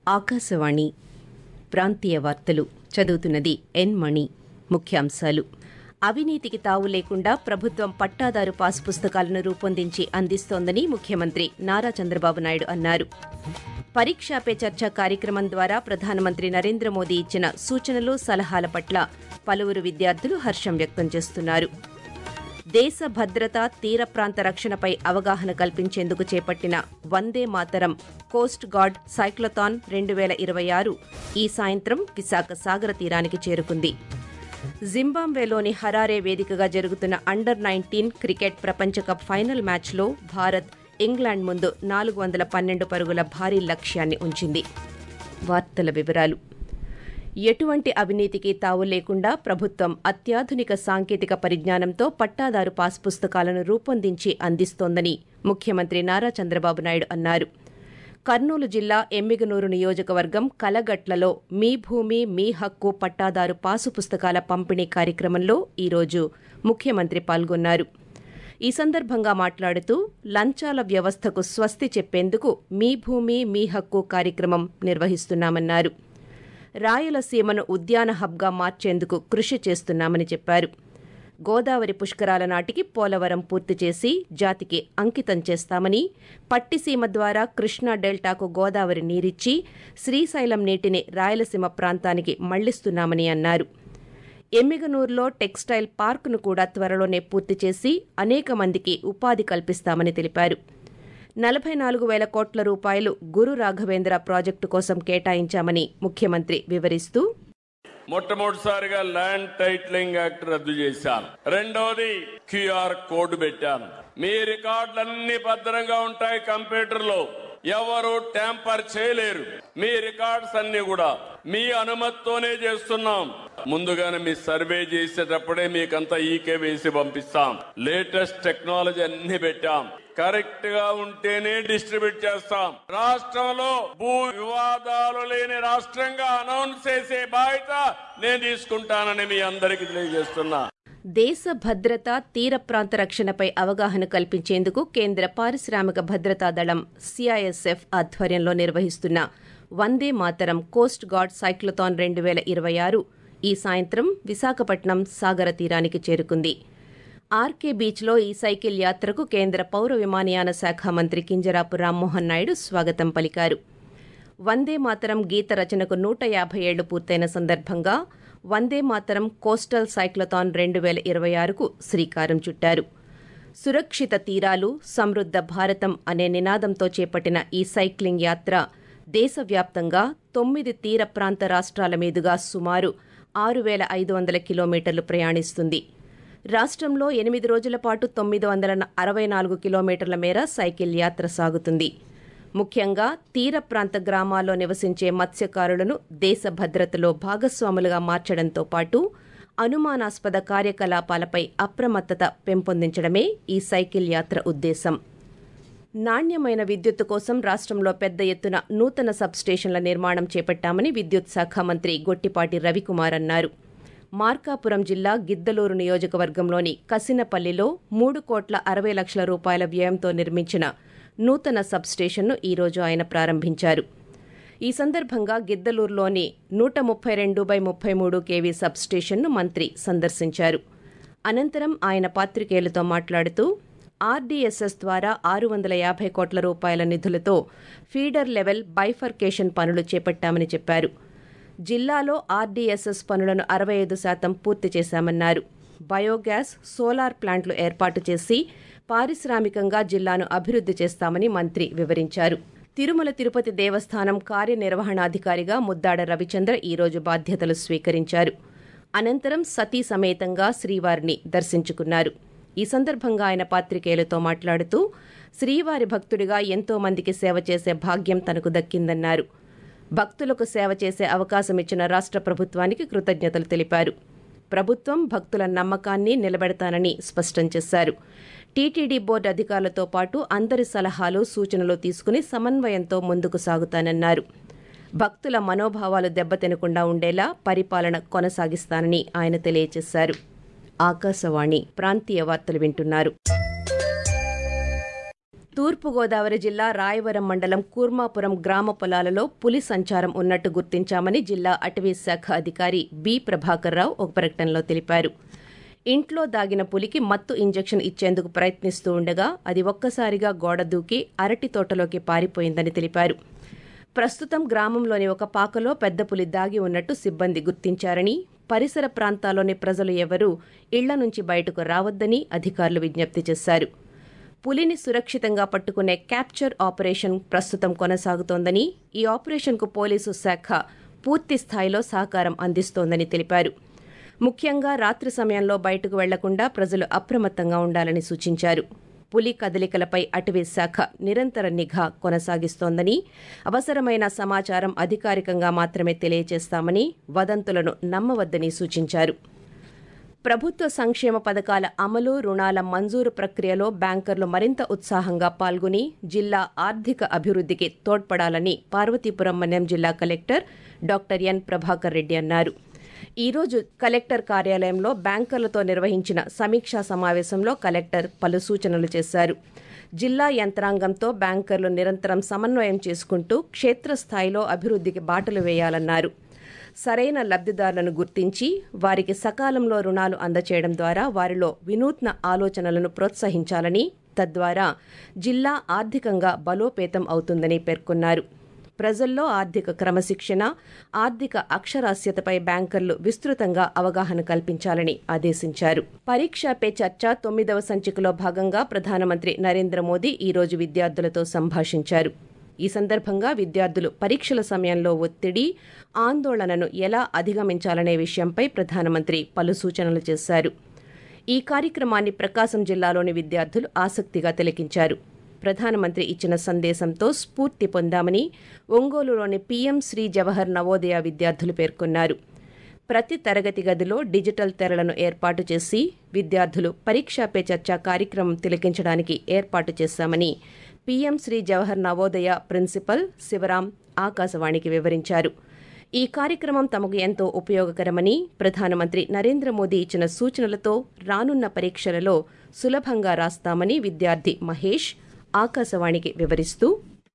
ఆకాశవాణి ప్రాంతీయ వార్తలు చదువుతున్నది ఎన్ మణి ముఖ్యాంశాలు అవినీతికి తావు లేకుండా ప్రభుత్వం పట్టాదారు పాస్ పుస్తకాలను రూపొందించి అందిస్తోందని ముఖ్యమంత్రి నారా చంద్రబాబు నాయుడు అన్నారు పరీక్షా పే చర్చ కార్యక్రమం ద్వారా ప్రధానమంత్రి నరేంద్ర మోదీ ఇచ్చిన సూచనలు సలహాల పట్ల పలువురు విద్యార్థులు హర్షం వ్యక్తం చేస్తున్నారు దేశ భద్రత తీర ప్రాంత రక్షణపై అవగాహన కల్పించేందుకు చేపట్టిన Vande Mataram coast guard cyclathon రెండు వేల ఇరవై ఆరు ఈ సాయంత్రం విశాఖ సాగర తీరానికి చేరుకుంది జింబాబ్వేలోని హరారే వేదికగా జరుగుతున్న అండర్ నైన్టీన్ క్రికెట్ ప్రపంచ కప్ ఫైనల్ మ్యాచ్లో భారత్ ఇంగ్లాండ్ ముందు నాలుగు వందల పన్నెండు పరుగుల భారీ లక్ష్యాన్ని ఉంచింది వార్తల వివరాలు ఎటువంటి అవినీతికి తావు లేకుండా ప్రభుత్వం అత్యాధునిక సాంకేతిక పరిజ్ఞానంతో పట్టాదారు పాస్ పుస్తకాలను రూపొందించి అందిస్తోందని ముఖ్యమంత్రి నారా చంద్రబాబు నాయుడు అన్నారు కర్నూలు జిల్లా ఎమ్మిగనూరు నియోజకవర్గం కలగట్లలో మీ భూమి మీ హక్కు పట్టాదారు పాసు పుస్తకాల పంపిణీ కార్యక్రమంలో ఈరోజు ముఖ్యమంత్రి పాల్గొన్నారు ఈ సందర్భంగా మాట్లాడుతూ లంచాల వ్యవస్థకు స్వస్తి చెప్పేందుకు మీ భూమి మీ హక్కు కార్యక్రమం నిర్వహిస్తున్నామన్నారు రాయలసీమను ఉద్యాన హబ్గా మార్చేందుకు కృషి చేస్తున్నామని చెప్పారు గోదావరి పుష్కరాల నాటికి పోలవరం పూర్తి చేసి జాతికి అంకితం చేస్తామని పట్టిసీమ ద్వారా కృష్ణా డెల్టాకు గోదావరి నీరిచ్చి శ్రీశైలం నీటిని రాయలసీమ ప్రాంతానికి మళ్లిస్తున్నామని అన్నారు ఎమ్మిగనూరులో టెక్స్టైల్ పార్కును కూడా త్వరలోనే పూర్తి చేసి అనేక మందికి ఉపాధి కల్పిస్తామని తెలిపారు నలభై నాలుగు వేల కోట్ల రూపాయలు గురు రాఘవేంద్ర ప్రాజెక్టు కోసం కేటాయించామని ముఖ్యమంత్రి వివరిస్తూ మొట్టమొదటిసారిగా ల్యాండ్ టైటిలింగ్ యాక్ట్ రద్దు చేశాను రెండవది క్యూఆర్ కోడ్ పెట్టాను మీ రికార్డులన్నీ భద్రంగా ఉంటాయి కంప్యూటర్ లో ఎవరు ట్యాంపర్ చేయలేరు మీ రికార్డ్స్ అన్ని కూడా మీ అనుమతితోనే చేస్తున్నాం ముందుగానే మీ సర్వే చేసేటప్పుడే మీకంతా ఈకే వేసి పంపిస్తాం లేటెస్ట్ టెక్నాలజీ అన్ని పెట్టాం కరెక్ట్ గా ఉంటేనే డిస్ట్రిబ్యూట్ చేస్తాం రాష్ట్రంలో భూ వివాదాలు లేని రాష్ట్రంగా అనౌన్స్ చేసే బాధ్యత నేను తీసుకుంటానని మీ అందరికీ తెలియజేస్తున్నా దేశ భద్రత తీర ప్రాంత రక్షణపై అవగాహన కల్పించేందుకు కేంద్ర పారిశ్రామిక భద్రతా దళం సిఐఎస్ఎఫ్ ఆధ్వర్యంలో నిర్వహిస్తున్న Vande Mataram coast guard cyclathon రెండు వేల ఇరవై ఆరు ఈ సాయంత్రం విశాఖపట్నం సాగర తీరానికి చేరుకుంది ఆర్కే బీచ్లో ఈ సైకిల్ యాత్రకు కేంద్ర పౌర విమానయాన శాఖ మంత్రి కింజరాపు రామ్మోహన్ నాయుడు స్వాగతం పలికారు వందే మాతరం గీత రచనకు నూట యాభై ఏళ్లు పూర్తయిన సందర్భంగా వందే మాతరం కోస్టల్ సైక్లథాన్ రెండు వేల ఇరవై ఆరుకు శ్రీకారం చుట్టారు సురక్షిత తీరాలు సమృద్ధ భారతం అనే నినాదంతో చేపట్టిన ఈ సైక్లింగ్ యాత్ర దేశవ్యాప్తంగా తొమ్మిది తీర ప్రాంత రాష్ట్రాల మీదుగా సుమారు ఆరు వేల ఐదు వందల కిలోమీటర్లు ప్రయాణిస్తుంది రాష్ట్రంలో ఎనిమిది రోజుల పాటు తొమ్మిది వందల అరవై నాలుగు కిలోమీటర్ల మేర సైకిల్ యాత్ర సాగుతుంది ముఖ్యంగా తీర ప్రాంత గ్రామాల్లో నివసించే మత్స్యకారులను దేశ భద్రతలో భాగస్వాములుగా మార్చడంతో పాటు అనుమానాస్పద కార్యకలాపాలపై అప్రమత్తత పెంపొందించడమే ఈ సైకిల్ యాత్ర ఉద్దేశం నాణ్యమైన విద్యుత్తు కోసం రాష్ట్రంలో పెద్ద ఎత్తున నూతన సబ్స్టేషన్ల నిర్మాణం చేపట్టామని విద్యుత్ శాఖ మంత్రి గొట్టిపాటి రవికుమార్ అన్నారు మార్కాపురం జిల్లా గిద్దలూరు నియోజకవర్గంలోని కసినపల్లిలో మూడు కోట్ల అరవై లక్షల రూపాయల వ్యయంతో నిర్మించిన నూతన సబ్స్టేషన్ను ఈరోజు ఆయన ప్రారంభించారు ఈ సందర్భంగా గిద్దలూరులోని నూట ముప్పై రెండు బై ముప్పై మూడు కేవీ సబ్స్టేషన్ను మంత్రి సందర్శించారు అనంతరం ఆయన పాత్రికేయులతో మాట్లాడుతూ ఆర్డీఎస్ఎస్ ద్వారా ఆరు వందల యాభై కోట్ల రూపాయల నిధులతో ఫీడర్ లెవెల్ బైఫర్కేషన్ పనులు చేపట్టామని చెప్పారు జిల్లాలో ఆర్డీఎస్ఎస్ పనులను అరవై ఐదు శాతం పూర్తి చేశామన్నారు బయోగ్యాస్ సోలార్ ప్లాంట్లు ఏర్పాటు చేసి పారిశ్రామికంగా జిల్లాను అభివృద్ధి చేస్తామని మంత్రి వివరించారు తిరుమల తిరుపతి దేవస్థానం కార్యనిర్వహణాధికారిగా ముద్దాడ రవిచంద్ర ఈరోజు బాధ్యతలు స్వీకరించారు అనంతరం సతీ సమేతంగా శ్రీవారిని దర్శించుకున్నారు ఈ సందర్భంగా ఆయన పాత్రికేయులతో మాట్లాడుతూ శ్రీవారి భక్తుడిగా ఎంతో మందికి సేవ చేసే భాగ్యం తనకు దక్కిందన్నారు భక్తులకు సేవ చేసే అవకాశం ఇచ్చిన రాష్ట్ర ప్రభుత్వానికి కృతజ్ఞతలు తెలిపారు ప్రభుత్వం భక్తుల నమ్మకాన్ని నిలబెడతానని స్పష్టం చేశారు టీటీడీ బోర్డు అధికారులతో పాటు అందరి సలహాలు సూచనలు తీసుకుని సమన్వయంతో ముందుకు సాగుతానన్నారు భక్తుల మనోభావాలు దెబ్బతినకుండా ఉండేలా పరిపాలన కొనసాగిస్తానని ఆయన తెలియజేశారు ఆకాశవాణి ప్రాంతీయ వార్తలు వింటున్నారు తూర్పుగోదావరి జిల్లా రాయవరం మండలం కూర్మాపురం గ్రామ పొలాలలో పులి సంచారం ఉన్నట్టు గుర్తించామని జిల్లా అటవీ శాఖ అధికారి బి ప్రభాకర్ రావు ఒక ప్రకటనలో తెలిపారు ఇంట్లో దాగిన పులికి మత్తు ఇంజెక్షన్ ఇచ్చేందుకు ప్రయత్నిస్తూ ఉండగా అది ఒక్కసారిగా గోడ దూకి అరటి తోటలోకి పారిపోయిందని తెలిపారు ప్రస్తుతం గ్రామంలోని ఒక పాకలో పెద్ద పులి దాగి ఉన్నట్టు సిబ్బంది గుర్తించారని పరిసర ప్రాంతాల్లోని ప్రజలు ఎవరూ ఇళ్ల నుంచి బయటకు రావద్దని అధికారులు విజ్ఞప్తి చేశారు పులిని సురక్షితంగా పట్టుకునే క్యాప్చర్ ఆపరేషన్ ప్రస్తుతం కొనసాగుతోందని ఈ ఆపరేషన్కు పోలీసు శాఖ పూర్తి స్థాయిలో సహకారం అందిస్తోందని తెలిపారు ముఖ్యంగా రాత్రి సమయంలో బయటకు వెళ్లకుండా ప్రజలు అప్రమత్తంగా ఉండాలని సూచించారు పులి కదలికలపై అటవీ శాఖ నిరంతర నిఘా కొనసాగిస్తోందని అవసరమైన సమాచారం అధికారికంగా మాత్రమే తెలియజేస్తామని వదంతులను నమ్మవద్దని సూచించారు ప్రభుత్వ సంక్షేమ పథకాల అమలు రుణాల మంజూరు ప్రక్రియలో బ్యాంకర్లు మరింత ఉత్సాహంగా పాల్గొని జిల్లా ఆర్థిక అభివృద్ధికి తోడ్పడాలని పార్వతీపురం మన్యం జిల్లా collector doctor N Prabhakar Reddy అన్నారు ఈ రోజు కలెక్టర్ కార్యాలయంలో బ్యాంకర్లతో నిర్వహించిన సమీక్షా సమావేశంలో కలెక్టర్ పలు సూచనలు చేశారు జిల్లా యంత్రాంగంతో బ్యాంకర్లు నిరంతరం సమన్వయం చేసుకుంటూ క్షేత్రస్థాయిలో అభివృద్ధికి బాటలు వేయాలన్నారు సరైన లబ్దిదారులను గుర్తించి వారికి సకాలంలో రుణాలు అందచేయడం ద్వారా వారిలో వినూత్న ఆలోచనలను ప్రోత్సహించాలని తద్వారా జిల్లా ఆర్థికంగా బలోపేతం అవుతుందని పేర్కొన్నారు ప్రజల్లో ఆర్థిక క్రమశిక్షణ ఆర్థిక అక్షరాస్యతపై బ్యాంకర్లు విస్తృతంగా అవగాహన కల్పించాలని ఆదేశించారు పరీక్ష పే చర్చ తొమ్మిదవ సంచికలో భాగంగా ప్రధానమంత్రి నరేంద్ర మోదీ ఈ రోజు విద్యార్థులతో సంభాషించారు ఈ సందర్భంగా విద్యార్థులు పరీక్షల సమయంలో ఒత్తిడి ఆందోళనను ఎలా అధిగమించాలనే విషయంపై ప్రధానమంత్రి పలు సూచనలు చేశారు ఈ కార్యక్రమాన్ని ప్రకాశం జిల్లాలోని విద్యార్థులు ఆసక్తిగా తిలకించారు ప్రధానమంత్రి ఇచ్చిన సందేశంతో స్ఫూర్తి పొందామని ఒంగోలులోని పీఎం శ్రీ జవహర్ నవోదయ విద్యార్థులు పేర్కొన్నారు ప్రతి తరగతి గదిలో డిజిటల్ తెరలను ఏర్పాటు చేసి విద్యార్థులు పరీక్షా పే చర్చ కార్యక్రమం తిలకించడానికి ఏర్పాటు చేశామని పీఎం శ్రీ జవహర్ నవోదయ ప్రిన్సిపల్ శివరాం ఆకాశవాణికి వివరించారు ఈ కార్యక్రమం తమకు ఎంతో ఉపయోగకరమని ప్రధానమంత్రి నరేంద్ర మోదీ ఇచ్చిన సూచనలతో రానున్న పరీక్షలలో సులభంగా రాస్తామని విద్యార్థి మహేష్ ఆకాశవాణికి వివరిస్తూ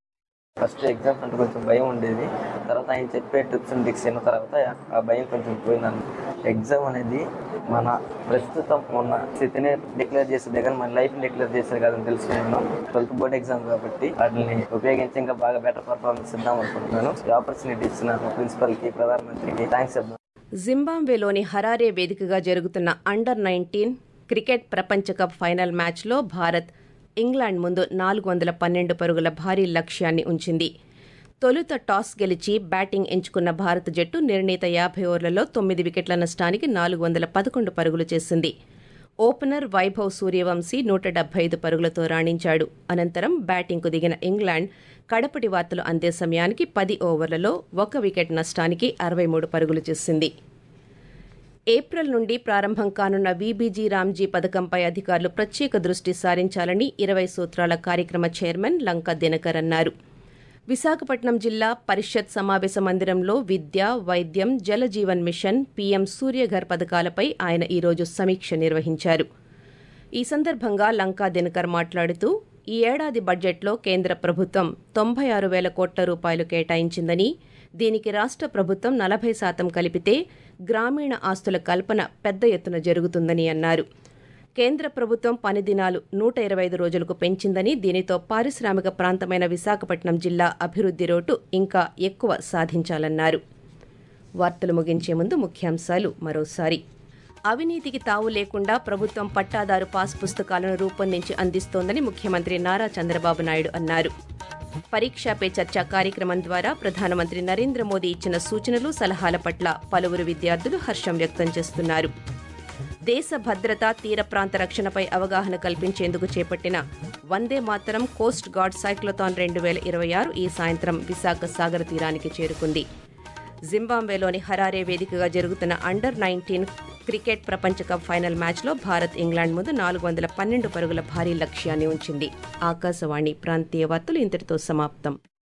ఫస్ట్ ఎగ్జామ్స్ అంటే కొంచెం భయం ఉండేది తర్వాత ఆయన చెప్పే టిప్స్ అండ్ ట్రిక్స్ అయిన తర్వాత ఆ భయం కొంచెం పోయిందండి ఎగ్జామ్ అనేది మన ప్రస్తుతం ఉన్న స్థితిని డిక్లేర్ చేసే దగ్గర మన లైఫ్ డిక్లేర్ చేసేది కాదని తెలుసుకున్నాను ట్వెల్త్ బోర్డ్ ఎగ్జామ్ కాబట్టి వాటిని ఉపయోగించి ఇంకా బాగా బెటర్ పర్ఫార్మెన్స్ ఇద్దాం అనుకుంటున్నాను ఈ ఆపర్చునిటీ ఇచ్చిన ప్రిన్సిపల్కి ప్రధానమంత్రికి థ్యాంక్స్ చెప్తాను జింబాబ్వేలోని హరారే వేదికగా జరుగుతున్న అండర్ నైన్టీన్ క్రికెట్ ప్రపంచ కప్ ఫైనల్ మ్యాచ్లో భారత్ ఇంగ్లాండ్ ముందు నాలుగు వందల పన్నెండు పరుగుల భారీ లక్ష్యాన్ని ఉంచింది తొలుత టాస్ గెలిచి బ్యాటింగ్ ఎంచుకున్న భారత జట్టు నిర్ణీత యాభై ఓవర్లలో తొమ్మిది వికెట్ల నష్టానికి నాలుగు వందల పదకొండు పరుగులు చేసింది ఓపెనర్ వైభవ్ సూర్యవంశీ నూట డెబ్బై ఐదు పరుగులతో రాణించాడు అనంతరం బ్యాటింగ్కు దిగిన ఇంగ్లాండ్ కడపటి వార్తలు అందే సమయానికి పది ఓవర్లలో ఒక వికెట్ నష్టానికి అరవై మూడు పరుగులు చేసింది ఏప్రిల్ నుండి ప్రారంభం కానున్న వీబీజీ రామ్జీ పథకంపై అధికారులు ప్రత్యేక దృష్టి సారించాలని ఇరవై సూత్రాల కార్యక్రమ చైర్మన్ లంక దినకర్ అన్నారు విశాఖపట్నం జిల్లా పరిషత్ సమావేశ మందిరంలో విద్య వైద్యం జలజీవన్ మిషన్ పీఎం సూర్యఘర్ పథకాలపై ఆయన ఈరోజు సమీక్ష నిర్వహించారు ఈ సందర్భంగా లంకా దినకర్ మాట్లాడుతూ ఈ ఏడాది బడ్జెట్లో కేంద్ర ప్రభుత్వం తొంభై ఆరు వేల కోట్ల రూపాయలు కేటాయించిందని దీనికి రాష్ట్ర ప్రభుత్వం నలభై శాతం కలిపితే గ్రామీణ ఆస్తుల కల్పన పెద్ద ఎత్తున జరుగుతుందని అన్నారు కేంద్ర ప్రభుత్వం పని దినాలు నూట ఇరవై ఐదు రోజులకు పెంచిందని దీనితో పారిశ్రామిక ప్రాంతమైన విశాఖపట్నం జిల్లా అభివృద్ధి రోటు ఇంకా ఎక్కువ సాధించాలన్నారు వార్తలు ముగించే ముందు ముఖ్యాంశాలు మరోసారి అవినీతికి తావు లేకుండా ప్రభుత్వం పట్టాదారు పాస్ పుస్తకాలను రూపొందించి అందిస్తోందని ముఖ్యమంత్రి నారా చంద్రబాబు నాయుడు అన్నారు పరీక్షా పే చర్చ కార్యక్రమం ద్వారా ప్రధానమంత్రి నరేంద్ర మోదీ ఇచ్చిన సూచనలు సలహాల పట్ల పలువురు విద్యార్థులు హర్షం వ్యక్తం చేస్తున్నారు దేశ భద్రత తీర ప్రాంత రక్షణపై అవగాహన కల్పించేందుకు చేపట్టిన Vande Mataram coast guard cyclothon రెండు వేల ఇరవై ఆరు ఈ సాయంత్రం విశాఖ సాగర తీరానికి చేరుకుంది జింబాబ్వేలోని హరారే వేదికగా జరుగుతున్న అండర్ నైన్టీన్ క్రికెట్ ప్రపంచ కప్ ఫైనల్ మ్యాచ్లో భారత్ ఇంగ్లాండ్ ముందు నాలుగు వందల పన్నెండు పరుగుల భారీ లక్ష్యాన్ని ఉంచింది ఆకాశవాణి ప్రాంతీయ వార్తలు ఇంతటితో సమాప్తం